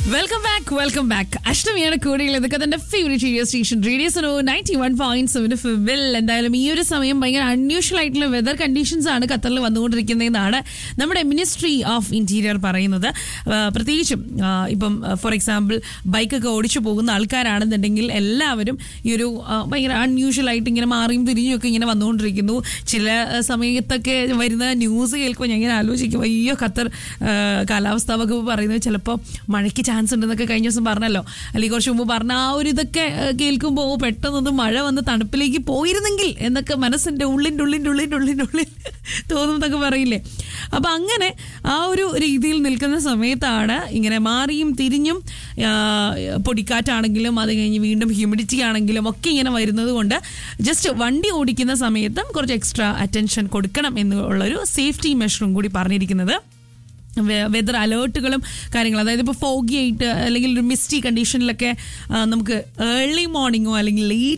welcome back welcome back അഷ്ടമിയാണ് കൂടിയുള്ളത് ഇതൊക്കെ തന്നെ favourite radio station radio so ninety one point seven ഫിബിൽ എന്തായാലും ഈ ഒരു സമയം ഭയങ്കര അൺയൂഷ്വൽ ആയിട്ടുള്ള വെതർ കണ്ടീഷൻസ് ആണ് ഖത്തറിൽ വന്നുകൊണ്ടിരിക്കുന്നതെന്നാണ് നമ്മുടെ മിനിസ്ട്രി ഓഫ് ഇന്റീരിയർ പറയുന്നത് ആ, പ്രത്യേകിച്ചും ആ, ഇപ്പം ഫോർ എക്സാമ്പിൾ ബൈക്കൊക്കെ ഓടിച്ചു പോകുന്ന ആൾക്കാരാണെന്നുണ്ടെങ്കിൽ എല്ലാവരും ഈ ഒരു ആ, ഭയങ്കര അൺയൂഷ്വൽ ആയിട്ട് ഇങ്ങനെ മാറിയും തിരിഞ്ഞും ഒക്കെ ഇങ്ങനെ വന്നുകൊണ്ടിരിക്കുന്നു ചില ആ, സമയത്തൊക്കെ വരുന്ന ന്യൂസ് കേൾക്കുമ്പോൾ ഞാൻ ഇങ്ങനെ ആലോചിക്കും അയ്യോ ഖത്തർ ആ, കാലാവസ്ഥാ വകുപ്പ് പറയുന്നത് ചിലപ്പോൾ മഴയ്ക്ക് ചാൻസ് ഉണ്ടെന്നൊക്കെ കഴിഞ്ഞ ദിവസം പറഞ്ഞല്ലോ അല്ലെങ്കിൽ കുറച്ച് മുമ്പ് പറഞ്ഞ ആ ഒരു ഇതൊക്കെ ആ, കേൾക്കുമ്പോൾ ഓ, പെട്ടെന്നൊന്ന് മഴ വന്ന് തണുപ്പിലേക്ക് പോയിരുന്നെങ്കിൽ എന്നൊക്കെ മനസ്സിൻ്റെ ഉള്ളിൻ്റെ ഉള്ളിൻ്റെ ഉള്ളിൻ്റെ ഉള്ളിൻ്റെ ഉള്ളിൽ തോന്നുന്നതൊക്കെ പറയില്ലേ അപ്പം അങ്ങനെ ആ ഒരു രീതിയിൽ നിൽക്കുന്ന സമയത്താണ് ഇങ്ങനെ മാറിയും തിരിഞ്ഞും ആ, പൊടിക്കാറ്റാണെങ്കിലും അത് കഴിഞ്ഞ് വീണ്ടും ഹ്യൂമിഡിറ്റി ആണെങ്കിലും ഒക്കെ ഇങ്ങനെ വരുന്നത് കൊണ്ട് ജസ്റ്റ് വണ്ടി ഓടിക്കുന്ന സമയത്തും കുറച്ച് എക്സ്ട്രാ അറ്റൻഷൻ കൊടുക്കണം എന്നുള്ളൊരു സേഫ്റ്റി മെഷറും കൂടി പറഞ്ഞിരിക്കുന്നത് വെതർ അലേർട്ടുകളും കാര്യങ്ങളും അതായത് ഇപ്പോൾ ഫോഗി ആയിട്ട് അല്ലെങ്കിൽ ഒരു മിസ്റ്റി കണ്ടീഷനിലൊക്കെ ആ, നമുക്ക് ഏർലി മോർണിംഗോ അല്ലെങ്കിൽ ലേറ്റ്